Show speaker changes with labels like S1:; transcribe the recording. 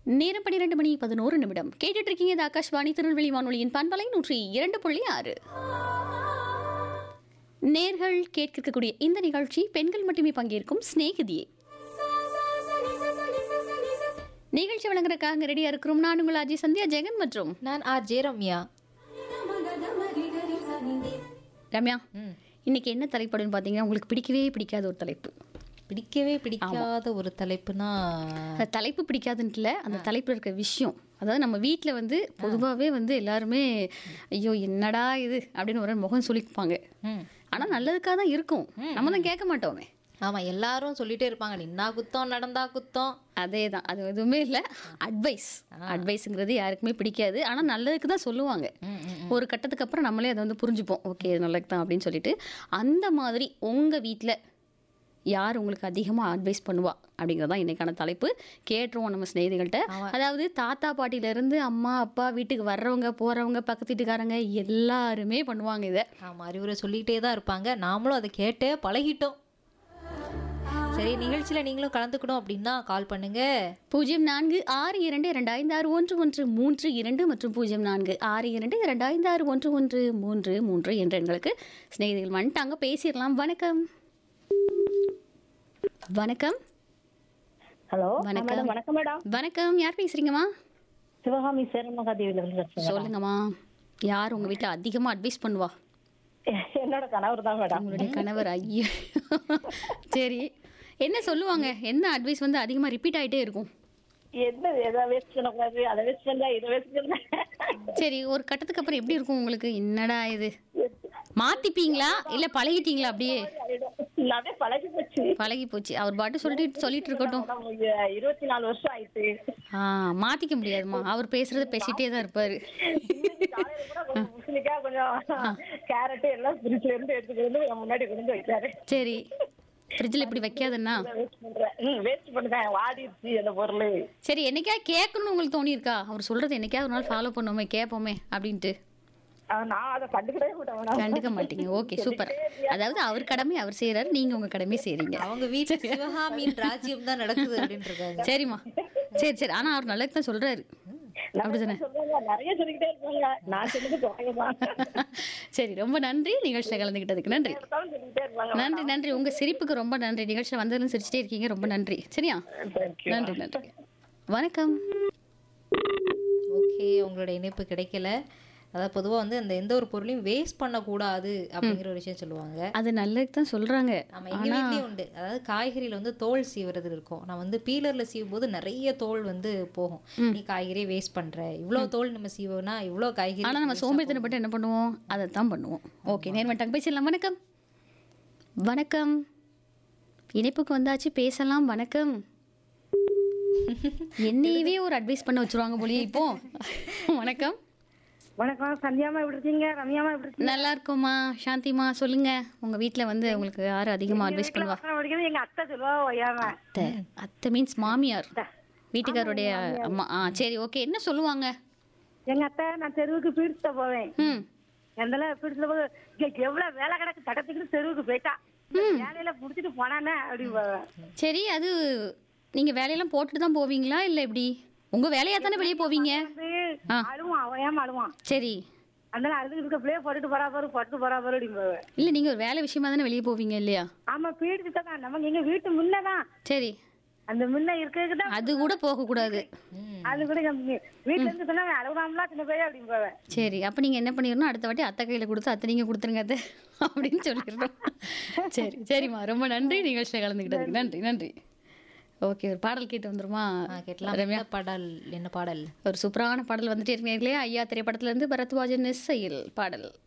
S1: நேரம் பன்னிரண்டு மணி பதினோரு நிமிடம் கேட்டுட்டு இருக்கீங்க இது ஆகாஷ்வாணி திருநெல்வேலி வானொலியின் பண்பலை நூற்றி இரண்டு புள்ளி ஆறு நேர்கள் கேட்கக்கூடிய இந்த நிகழ்ச்சி பெண்கள் மட்டுமே பங்கேற்கும் சிநேகிதியே நிகழ்ச்சி வழங்குறதுக்காக ரெடியா இருக்கிறோம் நான் உங்கள் அஜய் சந்தியா ஜெகன் மற்றும்
S2: நான் ஆர் ஜே ரம்யா
S1: ரம்யா
S2: ம்.
S1: இன்னைக்கு என்ன தலைப்புன்னு பார்த்தீங்கன்னா உங்களுக்கு பிடிக்கவே பிடிக்காத ஒரு தலைப்பு
S2: பிடிக்கவே பிடிக்காத ஒரு தலைப்புனா
S1: அந்த தலைப்பு பிடிக்காதுன்ட்டு இல்லை அந்த தலைப்பில் இருக்க விஷயம் அதாவது நம்ம வீட்டில் வந்து பொதுவாகவே வந்து எல்லாருமே ஐயோ என்னடா இது அப்படின்னு ஒரு முகம் சொல்லிப்பாங்க
S2: ம்.
S1: ஆனால் நல்லதுக்காக தான் இருக்கும் நம்ம தான் கேட்க மாட்டோமே
S2: ஆமா எல்லாரும் சொல்லிட்டே இருப்பாங்க நின்னா குத்தம் நடந்தா குத்தம்
S1: அதே தான் அது எதுவுமே இல்லை அட்வைஸ் அட்வைஸுங்கிறது யாருக்குமே பிடிக்காது ஆனால் நல்லதுக்கு தான் சொல்லுவாங்க
S2: ம், ம்,
S1: ஒரு கட்டத்துக்கு அப்புறம் நம்மளே அதை வந்து புரிஞ்சுப்போம் ஓகே இது நல்லது தான் அப்படின்னு சொல்லிட்டு அந்த மாதிரி உங்கள் வீட்டில் யார் உங்களுக்கு அதிகமாக அட்வைஸ் பண்ணுவா அப்படிங்கிறது தான் இன்றைக்கான தலைப்பு கேட்டுருவோம் நம்ம சிநேகிதிகள்கிட்ட அதாவது தாத்தா பாட்டியிலேருந்து அம்மா அப்பா வீட்டுக்கு வர்றவங்க போகிறவங்க பக்கத்து வீட்டுக்காரங்க எல்லாருமே பண்ணுவாங்க இதை
S2: ஆமா அறிவுரை சொல்லிக்கிட்டே தான் இருப்பாங்க நாமளும் அதை கேட்டே பழகிட்டோம் சரி நிகழ்ச்சியில நீங்களும் கலந்துக்கணும் அப்படின்னா கால் பண்ணுங்க
S1: பூஜ்ஜியம் நான்கு ஆறு இரண்டு இரண்டு ஐந்து ஆறு ஒன்று ஒன்று மூன்று இரண்டு மற்றும் பூஜ்ஜியம் நான்கு ஆறு இரண்டு இரண்டு ஐந்து ஆறு ஒன்று ஒன்று மூன்று மூன்று என்ற எண்களுக்கு சிநேகிதிகள் வந்துட்டாங்க பேசிடலாம் வணக்கம் வணக்கம்
S3: ஹலோ
S1: வணக்கம்.
S3: மேடம் வணக்கம் மேடம்
S1: வணக்கம் யார் பேசுறீங்கம்மா
S3: சிவகாமி சேரமகாதேவியில இருந்து பேசுறேன்
S1: சொல்லுங்கம்மா யார் உங்க வீட்டில் அதிகமாக அட்வைஸ் பண்ணுவா
S3: என்னோட கணவர் தான் மேடம்
S1: உங்களுடைய கணவர் ஐயோ சரி என்ன சொல்லுவாங்க என்ன அட்வைஸ் வந்து அதிகமாக ரிப்பீட் ஆயிட்டே இருக்கும்
S3: என்ன எதை வேஸ்ட் பண்ணக்கூடாது அதை வேஸ்ட் பண்ணா இதை வேஸ்ட் பண்ண
S1: சரி ஒரு கட்டத்துக்கு அப்புறம் எப்படி இருக்கும் உங்களுக்கு என்னடா இது மாத்திப்பீங்களா இல்ல பழகிட்டீங்களா அப்படியே
S3: எல்லாமே பழகி போச்சு
S1: பழகி போச்சு அவர் பாட்டு சொல்லிட்டு சொல்லிட்டு இருக்கட்டும்
S3: மேடம், இ- இருபத்தி நாலு வருஷம் ஆயிட்டு
S1: ஆ மாத்திக்க முடியாதும்மா அவர் பேசுறத பேசிட்டே தான் இருப்பாரு
S3: இன்னைக்கு காலையில கூட கொஞ்சம் முஸ்லிக்கா கொஞ்சம் கேரட் எல்லாம் ஃப்ரிட்ஜ்ல இருந்து எடுத்துட்டு வந்து என் முன்னாடி கொண்டு வந்து வைக்காரு
S1: சரி ஃப்ரிட்ஜில் இப்படி வைக்காதன்னா
S3: வேஸ்ட் பண்றேன் ம் வேஸ்ட் பண்ணுறேன் வாடிடுச்சு அந்த பொருள்
S1: சரி என்னைக்கா கேட்கணும்னு உங்களுக்கு தோணியிருக்கா அவர் சொல்றது என்னைக்காவது ஒரு நாள் ஃபாலோ பண்ணுவோமே கேட்போமே அப்படின்ட்டு
S3: ஆ, நான் அதை கண்டுக்கிட்டே மாட்டேன் மேடம்
S1: கண்டுக்க மாட்டீங்க ஓகே சூப்பர் அதாவது அவர் கடமை அவர் செய்யறாரு நீங்க உங்க கடமையை செய்றீங்க
S2: அவங்க வீட்டுல சிவகாமியின் ராஜ்யம் தான் நடக்குது அப்படின்னு இருக்காங்க
S1: சரிம்மா சரி சரி ஆனா அவர் நல்லது தான் சொல்றாரு அப்படிதானே
S3: சொல்றாங்க நிறைய சொல்லிக்கிட்டே இருப்பாங்க நான் சொன்னது குறையதான்
S1: சரி ரொம்ப நன்றி நிகழ்ச்சியில் கலந்துக்கிட்டதுக்கு நன்றி
S3: எடுத்தாலும் சொல்லிக்கிட்டே இருப்பாங்க
S1: நன்றி நன்றி உங்க சிரிப்புக்கு ரொம்ப நன்றி நிகழ்ச்சியில் வந்ததுன்னு சிரிச்சிட்டே இருக்கீங்க ரொம்ப நன்றி சரியா
S3: Thank you.
S1: நன்றி நன்றி வணக்கம்
S2: ஓகே உங்களோட இணைப்பு கிடைக்கல அதாவது பொதுவா வந்து அந்த எந்த ஒரு பொருளையும் வேஸ்ட் பண்ணக்கூடாது அப்படிங்கிற ஒரு விஷயம் சொல்லுவாங்க
S1: அது நல்லது தான் சொல்றாங்க
S2: நம்ம எங்க வீட்லயும் உண்டு அதாவது காய்கறியில வந்து தோல் சீவுறது இருக்கும் நான் வந்து பீலர்ல சீவும் போது நிறைய தோல் வந்து போகும் நீ காய்கறியை வேஸ்ட் பண்ற இவ்வளவு தோல் நம்ம சீவோனா இவ்வளவு காய்கறி
S1: ஆனா நம்ம சோம்பேறித்தனப்பட்டு என்ன பண்ணுவோம் அதை தான் பண்ணுவோம் ஓகே நேர்மட்டாங்க பேசிடலாம் வணக்கம் வணக்கம் இணைப்புக்கு வந்தாச்சு பேசலாம் வணக்கம் என்னையவே ஒரு அட்வைஸ் பண்ண வச்சிருவாங்க போலியே இப்போ வணக்கம்
S3: வணக்கம் சந்தியாமா எப்படி இருக்கீங்க ரம்யாமா எப்படி இருக்கீங்க
S1: நல்லா இருக்கோம்மா சாந்திமா சொல்லுங்க உங்க வீட்ல வந்து உங்களுக்கு யாரு அதிகமா அட்வைஸ் பண்ணுவா
S3: வசனம் படிக்கிறது எங்க அத்தை சொல்லுவா ஒய்யாம
S1: அத்தை அத்தை மீன்ஸ் மாமியார் வீட்டுக்காருடைய அம்மா ஆ சரி ஓகே என்ன சொல்லுவாங்க
S3: எங்க அத்தை நான் தெருவுக்கு பீடிச்சுட்ட போவேன்
S1: ம்
S3: எந்தல பீடிச்சுட்ட போது இங்க எவ்வளவு வேலை கிடக்கு தடத்துக்கு தெருவுக்கு போயிட்டா வேலையில புடிச்சிட்டு போனானே அப்படி போவேன்
S1: சரி அது நீங்க வேலையெல்லாம் போட்டுட்டு தான் போவீங்களா இல்ல எப்படி உங்க வேலையா தானே வெளியே போவீங்க
S3: வந்து
S1: ஆ.
S3: அழுவான் ஒய்யாம அழுவான்
S1: சரி
S3: அதனால அழுது இருக்க பிள்ளைய போட்டுட்டு போறா பாரு போட்டு போறா பாரு அப்படின்னு போவேன்
S1: இல்ல நீங்க ஒரு வேலை விஷயமா தானே வெளியே போவீங்க இல்லையா
S3: ஆமா பீடிச்சுட்டா தான் நமக்கு எங்க வீட்டு முன்னதான்
S1: சரி
S3: அந்த முன்ன இருக்கிறதுக்கு தான்
S1: அது கூட போக கூடாது
S3: அது கூட எங்க வீட்டுல இருந்து சொன்னா அழுகாமலாம் சின்ன போய் அப்படின்னு போவேன்
S1: சரி அப்ப நீங்க என்ன பண்ணிடணும் அடுத்த வாட்டி அத்தை கையில கொடுத்து அத்தை நீங்க கொடுத்துருங்க அத்தை அப்படின்னு சொல்லிடுறோம் சரி சரிம்மா ரொம்ப நன்றி நிகழ்ச்சியில் கலந்துக்கிட்டதுக்கு நன்றி நன்றி ஓகே ஒரு பாடல் கேட்டு வந்துருமா
S2: ஆ, கேட்கலாம் என்ன பாடல் என்ன பாடல்
S1: ஒரு சூப்பரான பாடல் வந்துட்டே இருக்கீங்களே ஐயா திரைப்படத்துல இருந்து பரத்வாஜன் இசையில் பாடல்